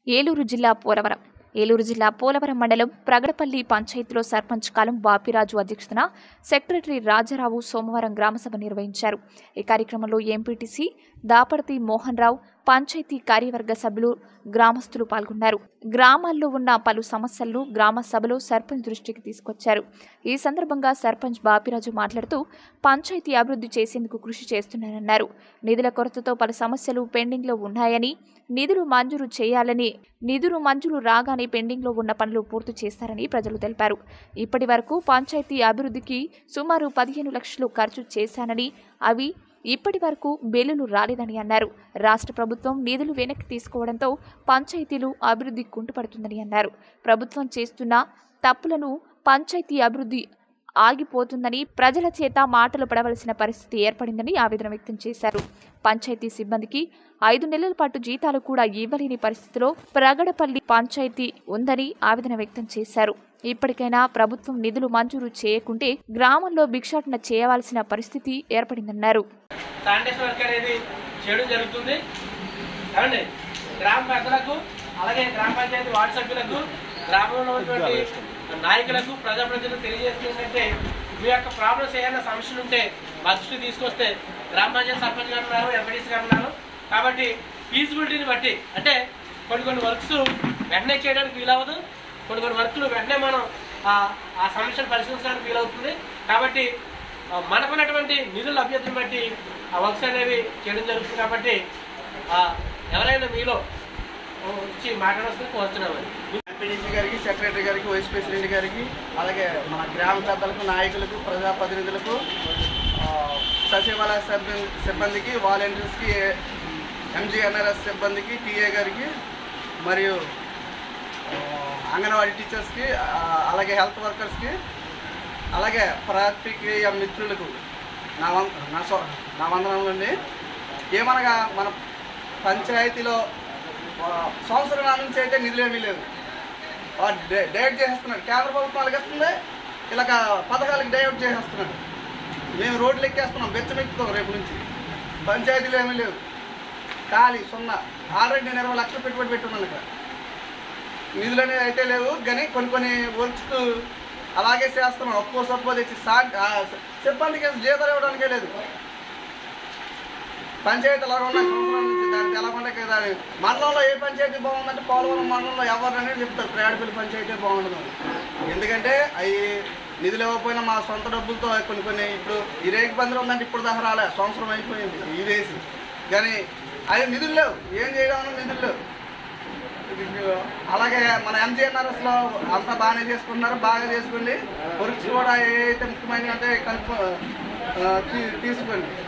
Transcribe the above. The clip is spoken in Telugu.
ఏలూరు జిల్లా పోలవరం ఏలూరు జిల్లా పోలవరం మండలం ప్రగడపల్లి పంచాయతీలో సర్పంచ్ కాలం బాపిరాజు అధ్యక్షతన సెక్రటరీ రాజారావు సోమవారం గ్రామసభ నిర్వహించారు ఈ కార్యక్రమంలో ఎంపీటీసీ దాపడతి మోహన్ రావు పంచాయతీ కార్యవర్గ సభ్యులు గ్రామస్తులు పాల్గొన్నారు గ్రామాల్లో ఉన్న పలు సమస్యలను గ్రామ సభలో సర్పంచ్ దృష్టికి తీసుకొచ్చారు ఈ సందర్భంగా సర్పంచ్ బాపిరాజు మాట్లాడుతూ పంచాయతీ అభివృద్ధి చేసేందుకు కృషి చేస్తున్నారన్నారు నిధుల కొరతతో పలు సమస్యలు పెండింగ్లో ఉన్నాయని నిధులు మంజూరు చేయాలని నిధులు మంజూరు రాగానే పెండింగ్లో ఉన్న పనులు పూర్తి చేస్తారని ప్రజలు తెలిపారు ఇప్పటి వరకు పంచాయతీ అభివృద్ధికి సుమారు పదిహేను లక్షలు ఖర్చు చేశానని అవి ఇప్పటి వరకు బిల్లులు రాలేదని అన్నారు రాష్ట్ర ప్రభుత్వం నిధులు వెనక్కి తీసుకోవడంతో పంచాయతీలు అభివృద్ధి కుంటుపడుతుందని అన్నారు ప్రభుత్వం చేస్తున్న తప్పులను పంచాయతీ అభివృద్ధి ఆగిపోతుందని ప్రజల చేత మాటలు పడవలసిన పరిస్థితి ఏర్పడిందని ఆవేదన వ్యక్తం చేశారు పంచాయతీ సిబ్బందికి ఐదు నెలల పాటు జీతాలు కూడా ఇవ్వలేని పరిస్థితిలో ప్రగడపల్లి పంచాయతీ ఉందని ఆవేదన వ్యక్తం చేశారు ఇప్పటికైనా ప్రభుత్వం నిధులు మంజూరు చేయకుంటే గ్రామంలో భిక్షాటన చేయవలసిన పరిస్థితి ఏర్పడిందన్నారు శానిటేషన్ వర్క్ అనేది చేయడం జరుగుతుంది ఏమండి గ్రామ పెద్దలకు అలాగే గ్రామ పంచాయతీ వార్డు సభ్యులకు గ్రామంలో ఉన్నటువంటి నాయకులకు ప్రజాప్రతినిధులకు తెలియజేస్తుంది ఏంటంటే మీ యొక్క ప్రాబ్లమ్స్ ఏమైనా సమస్యలు ఉంటే మా దృష్టికి తీసుకొస్తే గ్రామ పంచాయతీ సర్పంచ్ గారు ఉన్నారు ఎంపీడీసీ గారు ఉన్నారు కాబట్టి ఫీజిబిలిటీని బట్టి అంటే కొన్ని కొన్ని వర్క్స్ వెంటనే చేయడానికి వీలవ్వదు కొన్ని కొన్ని వర్క్లు వెంటనే మనం ఆ- ఆ సమస్యను పరిశీలించడానికి వీలవుతుంది కాబట్టి ఆ, మనకున్నటువంటి నిధుల లభ్యతను బట్టి ఆ వర్క్స్ అనేవి చేయడం జరుగుతుంది కాబట్టి ఆ, ఎవరైనా మీలో వచ్చి మాట్లాడాల్సింది కోరుతున్నామని ఎంపీడీసీ గారికి సెక్రటరీ గారికి వైస్ ప్రెసిడెంట్ గారికి అలాగే మన గ్రామ పెద్దలకు నాయకులకు ప్రజాప్రతినిధులకు ఆ, సచివాలయ సిబ్బంది సిబ్బందికి వాలంటీర్స్కి ఎంజీఎన్ఆర్ఎస్ సిబ్బందికి టీఏ గారికి మరియు ఆ, అంగన్వాడీ టీచర్స్కి ఆ, అలాగే హెల్త్ వర్కర్స్కి అలాగే ప్రాతిక్రియ మిత్రులకు నా వం నా సో నా వందనములండి ఏమనగా మన పంచాయతీలో ఆ, సంవత్సరం నుంచి అయితే నిధులు ఏమీ లేవు ఆ, డే- డైవర్ట్ చేసేస్తున్నాడు కేంద్ర ప్రభుత్వం అలాగేస్తుంది ఇలాగ పథకాలకు డైవర్ట్ చేసేస్తున్నాడు మేము రోడ్లు ఎక్కేస్తున్నాం బెచ్చమెక్కుతాం రేపు నుంచి పంచాయతీలు ఏమీ లేవు ఖాళీ సున్నా ఆల్రెడీ నేను ఇరవై లక్షలు పెట్టుబడి పెట్టున్నాను ఇక్కడ నిధులు అనేవి అయితే లేవు కానీ కొన్ని కొన్ని వర్క్స్ అలాగే చేస్తున్నాం ఒక్కో సొప్పో తెచ్చి సా ఆ, సిబ్బందికి అసలు జీతాలు ఇవ్వడానికే లేదు పంచాయతీ అలా ఉన్నాయి సంవత్సరాల నుంచి దాన్ని తెలకుండా కదా మండలంలో ఏ పంచాయతీ బాగుందంటే పోలవరం మండలంలో ఎవరినని చెప్తారు ప్రేడపల్లి పంచాయతీ బాగుండదు ఎందుకంటే అవి నిధులు ఇవ్వకపోయినా మా సొంత డబ్బులతో కొన్ని కొన్ని ఇప్పుడు ఈ రేగు పందిరి ఉందంటే ఇప్పుడు దాకా రాలే సంవత్సరం అయిపోయింది ఈ వేసి కానీ అవి నిధులు లేవు ఏం చేయడం అన్న నిధులు లేవు అలాగే మన ఎంజీఎన్ఆర్ఎస్ లో అంతా బాగానే చేసుకుంటున్నారు బాగా చేసుకోండి వర్క్స్ కూడా ఏ అయితే ముఖ్యమైనవి అంటే కనుక్కో ఆ, తీ- తీసుకోండి